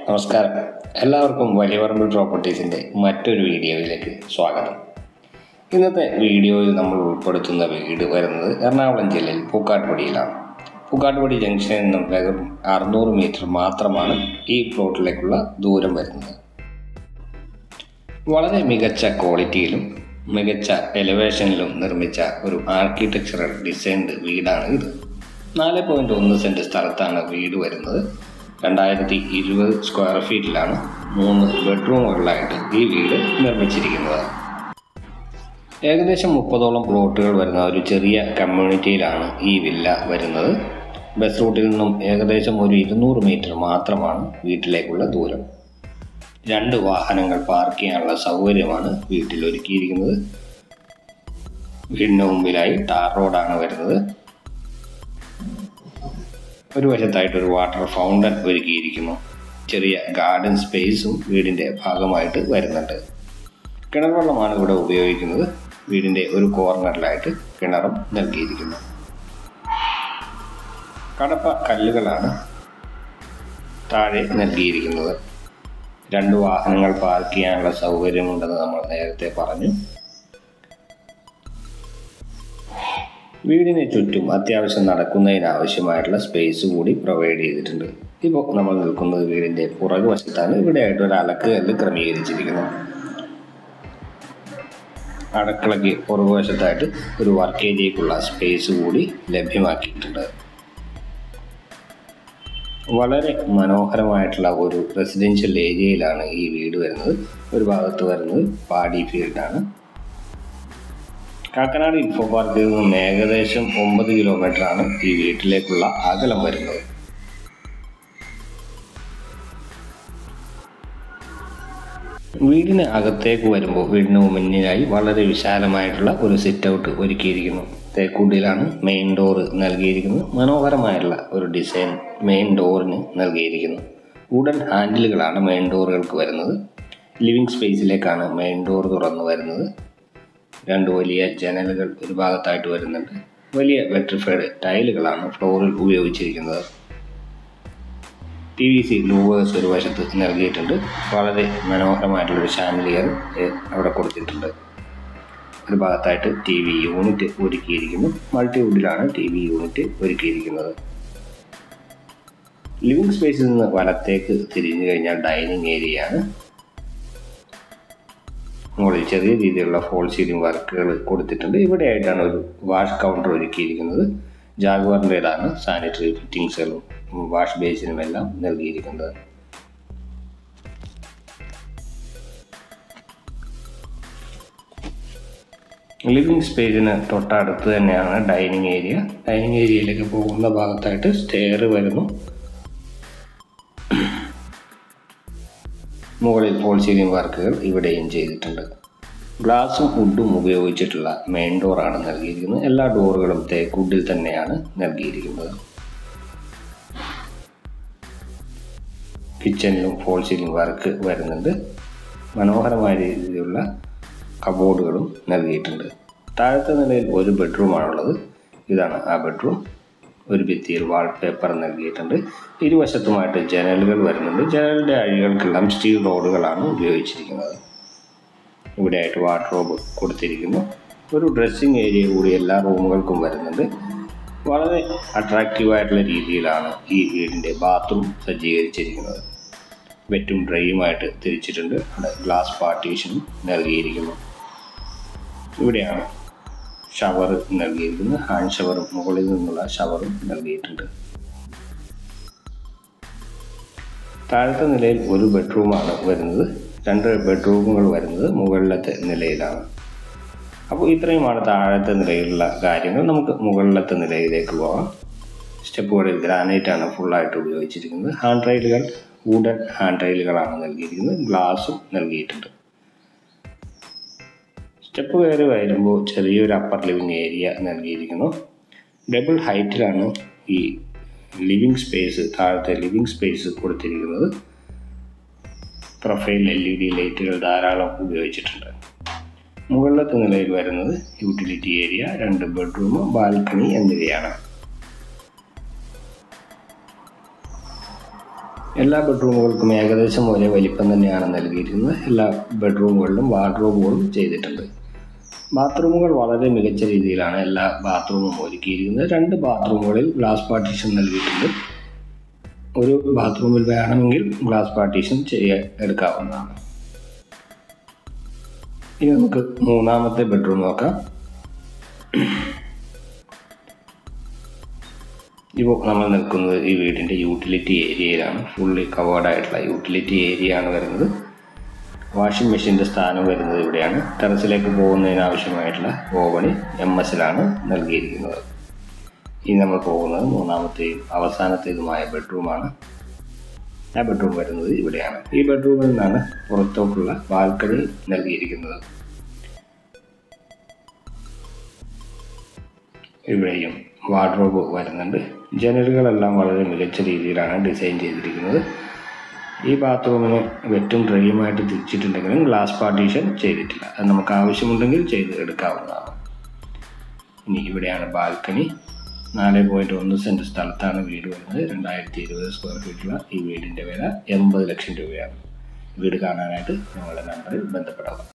നമസ്കാരം എല്ലാവർക്കും വലിയപറമ്പ് പ്രോപ്പർട്ടീസിൻ്റെ മറ്റൊരു വീഡിയോയിലേക്ക് സ്വാഗതം ഇന്നത്തെ വീഡിയോയിൽ നമ്മൾ ഉൾപ്പെടുത്തുന്ന വീട് വരുന്നത് എറണാകുളം ജില്ലയിൽ പൂക്കാട്ടുപടിയിലാണ് പൂക്കാട്ടുപടി ജംഗ്ഷനിൽ നിന്നും വെറും അറുന്നൂറ് മീറ്റർ മാത്രമാണ് ഈ പ്ലോട്ടിലേക്കുള്ള ദൂരം വരുന്നത് വളരെ മികച്ച ക്വാളിറ്റിയിലും മികച്ച എലിവേഷനിലും നിർമ്മിച്ച ഒരു ആർക്കിടെക്ചറൽ ഡിസൈൻഡ് വീടാണ് ഇത് നാല് പോയിൻറ്റ് ഒന്ന് സെൻറ്റ് സ്ഥലത്താണ് വീട് വരുന്നത് രണ്ടായിരത്തി ഇരുപത് സ്ക്വയർ ഫീറ്റിലാണ് മൂന്ന് ബെഡ്റൂമുകളിലായിട്ട് ഈ വീട് നിർമ്മിച്ചിരിക്കുന്നത് ഏകദേശം മുപ്പതോളം പ്ലോട്ടുകൾ വരുന്ന ഒരു ചെറിയ കമ്മ്യൂണിറ്റിയിലാണ് ഈ വില്ല വരുന്നത് ബസ് റൂട്ടിൽ നിന്നും ഏകദേശം ഒരു ഇരുന്നൂറ് മീറ്റർ മാത്രമാണ് വീട്ടിലേക്കുള്ള ദൂരം രണ്ട് വാഹനങ്ങൾ പാർക്ക് ചെയ്യാനുള്ള സൗകര്യമാണ് വീട്ടിൽ ഒരുക്കിയിരിക്കുന്നത് വീടിന് മുമ്പിലായി ടാർ റോഡാണ് വരുന്നത് ഒരു വശത്തായിട്ട് ഒരു വാട്ടർ ഫൗണ്ടൻ ഒരുക്കിയിരിക്കുന്നു ചെറിയ ഗാർഡൻ സ്പേസും വീടിൻ്റെ ഭാഗമായിട്ട് വരുന്നുണ്ട് കിണർ വെള്ളമാണ് ഇവിടെ ഉപയോഗിക്കുന്നത് വീടിൻ്റെ ഒരു കോർണറിലായിട്ട് കിണറും നൽകിയിരിക്കുന്നു കടപ്പ കല്ലുകളാണ് താഴെ നൽകിയിരിക്കുന്നത് രണ്ട് വാഹനങ്ങൾ പാർക്ക് ചെയ്യാനുള്ള സൗകര്യമുണ്ടെന്ന് നമ്മൾ നേരത്തെ പറഞ്ഞു വീടിന് ചുറ്റും അത്യാവശ്യം നടക്കുന്നതിന് ആവശ്യമായിട്ടുള്ള സ്പേസ് കൂടി പ്രൊവൈഡ് ചെയ്തിട്ടുണ്ട് ഇപ്പോൾ നമ്മൾ നിൽക്കുന്നത് വീടിൻ്റെ പുറകുവശത്താണ് ഇവിടെയായിട്ട് ഒരു അലക്ക് കല്ല് ക്രമീകരിച്ചിരിക്കുന്നു അടുക്കളയ്ക്ക് പുറകുവശത്തായിട്ട് ഒരു വർക്ക് ഏരിയക്കുള്ള സ്പേസ് കൂടി ലഭ്യമാക്കിയിട്ടുണ്ട് വളരെ മനോഹരമായിട്ടുള്ള ഒരു റെസിഡൻഷ്യൽ ഏരിയയിലാണ് ഈ വീട് വരുന്നത് ഒരു ഭാഗത്ത് വരുന്നത് പാടി ഫീൽഡാണ് കാക്കനാട് ഇൻഫോ പാർക്കിൽ നിന്നും ഏകദേശം ഒമ്പത് കിലോമീറ്റർ ആണ് ഈ വീട്ടിലേക്കുള്ള അകലം വരുന്നത് വീടിന് അകത്തേക്ക് വരുമ്പോൾ വീടിന് മുന്നിലായി വളരെ വിശാലമായിട്ടുള്ള ഒരു സിറ്റ് ഔട്ട് ഒരുക്കിയിരിക്കുന്നു തേക്കുടിയിലാണ് മെയിൻ ഡോർ നൽകിയിരിക്കുന്നത് മനോഹരമായിട്ടുള്ള ഒരു ഡിസൈൻ മെയിൻ ഡോറിന് നൽകിയിരിക്കുന്നു വുഡൻ ഹാൻഡിലുകളാണ് മെയിൻ ഡോറുകൾക്ക് വരുന്നത് ലിവിങ് സ്പേസിലേക്കാണ് മെയിൻ ഡോർ തുറന്നു വരുന്നത് രണ്ട് വലിയ ജനലുകൾ ഒരു ഭാഗത്തായിട്ട് വരുന്നുണ്ട് വലിയ വെട്രിഫൈഡ് ടൈലുകളാണ് ഫ്ലോറിൽ ഉപയോഗിച്ചിരിക്കുന്നത് പി വി സി ലൂവേഴ്സ് ഒരു വശത്ത് നൽകിയിട്ടുണ്ട് വളരെ മനോഹരമായിട്ടുള്ളൊരു ഷാൻലിയർ അവിടെ കൊടുത്തിട്ടുണ്ട് ഒരു ഭാഗത്തായിട്ട് ടി വി യൂണിറ്റ് ഒരുക്കിയിരിക്കുന്നു മൾട്ടിവുഡിലാണ് ടി വി യൂണിറ്റ് ഒരുക്കിയിരിക്കുന്നത് ലിവിംഗ് സ്പേസിൽ നിന്ന് വലത്തേക്ക് തിരിഞ്ഞു കഴിഞ്ഞാൽ ഡൈനിങ് ഏരിയയാണ് മുകളിൽ ചെറിയ രീതിയിലുള്ള ഫോൾ സീലിംഗ് വർക്കുകൾ കൊടുത്തിട്ടുണ്ട് ഇവിടെയായിട്ടാണ് ഒരു വാഷ് കൗണ്ടർ ഒരുക്കിയിരിക്കുന്നത് ജാഗ്വാറിൻ്റെതാണ് സാനിറ്ററി ഫിറ്റിങ്സുകളും വാഷ് ബേസിനും എല്ലാം നൽകിയിരിക്കുന്നത് ലിവിങ് സ്പേസിന് തൊട്ടടുത്ത് തന്നെയാണ് ഡൈനിങ് ഏരിയ ഡൈനിങ് ഏരിയയിലേക്ക് പോകുന്ന ഭാഗത്തായിട്ട് സ്റ്റെയർ വരുന്നു മുകളിൽ ഫോൾ സീലിംഗ് വർക്കുകൾ ഇവിടെയും ചെയ്തിട്ടുണ്ട് ഗ്ലാസും വുഡും ഉപയോഗിച്ചിട്ടുള്ള മെയിൻ ഡോറാണ് നൽകിയിരിക്കുന്നത് എല്ലാ ഡോറുകളും തേക്കുഡിൽ തന്നെയാണ് നൽകിയിരിക്കുന്നത് കിച്ചണിലും ഫോൾ സീലിംഗ് വർക്ക് വരുന്നുണ്ട് മനോഹരമായ രീതിയിലുള്ള കബോർഡുകളും നൽകിയിട്ടുണ്ട് താഴത്തെ നിലയിൽ ഒരു ബെഡ്റൂമാണുള്ളത് ഇതാണ് ആ ബെഡ്റൂം ഒരു ഭിത്തിയിൽ വാൾപേപ്പർ നൽകിയിട്ടുണ്ട് ഇരുവശത്തുമായിട്ട് ജനലുകൾ വരുന്നുണ്ട് ജനലിൻ്റെ അഴികൾക്കെല്ലാം സ്റ്റീൽ റോഡുകളാണ് ഉപയോഗിച്ചിരിക്കുന്നത് ഇവിടെയായിട്ട് വാർഡ്രോബ് കൊടുത്തിരിക്കുന്നു ഒരു ഡ്രസ്സിങ് ഏരിയ കൂടി എല്ലാ റൂമുകൾക്കും വരുന്നുണ്ട് വളരെ അട്രാക്റ്റീവായിട്ടുള്ള രീതിയിലാണ് ഈ വീടിൻ്റെ ബാത്റൂം സജ്ജീകരിച്ചിരിക്കുന്നത് വെറ്റും ഡ്രൈയുമായിട്ട് തിരിച്ചിട്ടുണ്ട് അവിടെ ഗ്ലാസ് പാർട്ടീഷനും നൽകിയിരിക്കുന്നു ഇവിടെയാണ് ഷവർ നൽകിയിരിക്കുന്നത് ഹാൻഡ് ഷവറും മുകളിൽ നിന്നുള്ള ഷവറും നൽകിയിട്ടുണ്ട് താഴത്തെ നിലയിൽ ഒരു ബെഡ്റൂമാണ് വരുന്നത് രണ്ട് ബെഡ്റൂമുകൾ വരുന്നത് മുകളിലത്തെ നിലയിലാണ് അപ്പോൾ ഇത്രയുമാണ് താഴത്തെ നിലയിലുള്ള കാര്യങ്ങൾ നമുക്ക് മുകളിലത്തെ നിലയിലേക്ക് പോകാം സ്റ്റെപ്പുകളിൽ ഗ്രാനൈറ്റ് ആണ് ഫുള്ളായിട്ട് ഉപയോഗിച്ചിരിക്കുന്നത് ഹാൻഡ് റൈലുകൾ വുഡൻ ഹാൻഡ് റൈലുകളാണ് നൽകിയിരിക്കുന്നത് ഗ്ലാസും നൽകിയിട്ടുണ്ട് സ്റ്റെപ്പ് കയറി വരുമ്പോൾ ചെറിയൊരു അപ്പർ ലിവിങ് ഏരിയ നൽകിയിരിക്കുന്നു ഡബിൾ ഹൈറ്റിലാണ് ഈ ലിവിങ് സ്പേസ് താഴത്തെ ലിവിങ് സ്പേസ് കൊടുത്തിരിക്കുന്നത് പ്രൊഫൈൽ എൽ ഇ ഡി ലൈറ്റുകൾ ധാരാളം ഉപയോഗിച്ചിട്ടുണ്ട് മുകളിലത്തെ നിലയിൽ വരുന്നത് യൂട്ടിലിറ്റി ഏരിയ രണ്ട് ബെഡ്റൂം ബാൽക്കണി എന്നിവയാണ് എല്ലാ ബെഡ്റൂമുകൾക്കും ഏകദേശം ഒരേ വലിപ്പം തന്നെയാണ് നൽകിയിരിക്കുന്നത് എല്ലാ ബെഡ്റൂമുകളിലും വാർഡ്രോബുകളും ചെയ്തിട്ടുണ്ട് ബാത്റൂമുകൾ വളരെ മികച്ച രീതിയിലാണ് എല്ലാ ബാത്റൂമും ഒരുക്കിയിരിക്കുന്നത് രണ്ട് ബാത്റൂമുകളിൽ ഗ്ലാസ് പാർട്ടീഷൻ നൽകിയിട്ടുണ്ട് ഒരു ബാത്റൂമിൽ വേണമെങ്കിൽ ഗ്ലാസ് പാർട്ടീഷൻ ചെയ്യാൻ എടുക്കാവുന്നതാണ് ഇനി നമുക്ക് മൂന്നാമത്തെ ബെഡ്റൂം നോക്കാം ഇപ്പോൾ നമ്മൾ നിൽക്കുന്നത് ഈ വീടിൻ്റെ യൂട്ടിലിറ്റി ഏരിയയിലാണ് ഫുള്ളി കവേർഡ് ആയിട്ടുള്ള യൂട്ടിലിറ്റി ഏരിയ ആണ് വരുന്നത് വാഷിംഗ് മെഷീൻ്റെ സ്ഥാനം വരുന്നത് ഇവിടെയാണ് ടെറസിലേക്ക് പോകുന്നതിന് ആവശ്യമായിട്ടുള്ള ഓവണി എം എസിലാണ് നൽകിയിരിക്കുന്നത് ഇനി നമ്മൾ പോകുന്നത് മൂന്നാമത്തെയും അവസാനത്തേതുമായ ബെഡ്റൂമാണ് ആ ബെഡ്റൂം വരുന്നത് ഇവിടെയാണ് ഈ ബെഡ്റൂമിൽ നിന്നാണ് പുറത്തോട്ടുള്ള ബാൽക്കണി നൽകിയിരിക്കുന്നത് ഇവിടെയും വാർഡ്രോബ് വരുന്നുണ്ട് ജനലുകളെല്ലാം വളരെ മികച്ച രീതിയിലാണ് ഡിസൈൻ ചെയ്തിരിക്കുന്നത് ഈ ബാത്റൂമിന് വെറ്റും ഡ്രൈയുമായിട്ട് തിരിച്ചിട്ടുണ്ടെങ്കിലും ഗ്ലാസ് പാർട്ടീഷൻ ചെയ്തിട്ടില്ല അത് നമുക്ക് ആവശ്യമുണ്ടെങ്കിൽ ചെയ്ത് എടുക്കാവുന്നതാണ് ഇനി ഇവിടെയാണ് ബാൽക്കണി നാല് പോയിൻറ്റ് ഒന്ന് സെൻറ്റ് സ്ഥലത്താണ് വീട് വരുന്നത് രണ്ടായിരത്തി ഇരുപത് സ്ക്വയർ ഫീറ്റുള്ള ഈ വീടിൻ്റെ വില എൺപത് ലക്ഷം രൂപയാണ് വീട് കാണാനായിട്ട് ഞങ്ങളുടെ നമ്പറിൽ ബന്ധപ്പെടാം